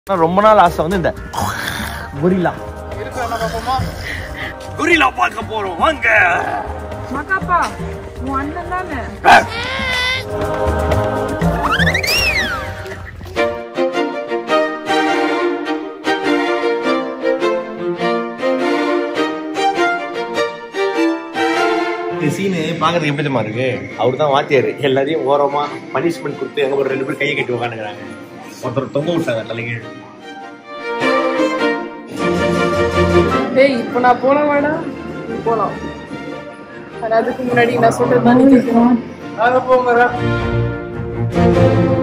ஆனா ரொம்ப நாள் ஆசை வந்து இந்த குரிலா குரிலா பார்க்க போறோம் வாங்க மகாப்பா உன் அண்ணன் தானே இந்த சீனு பாக்குறதுக்கு எப்படி தெரியுமா இருக்கு அவர் தான் வாத்தியாரு எல்லாரையும் ஓரமா பனிஷ்மெண்ட் கொடுத்து அங்க ஒரு ரெண்டு பேரும் கையை கட்டி உட்காந்துக்கிறாங்க ஒருத்தர் தொங்க விட்டாங்க தலைக்கு டேய் இப்போ நான் போன வேணா நீ போலாம் ஆனா அதுக்கு முன்னாடி நான் சொல்றது தான் நீ கேட்கணும் போங்க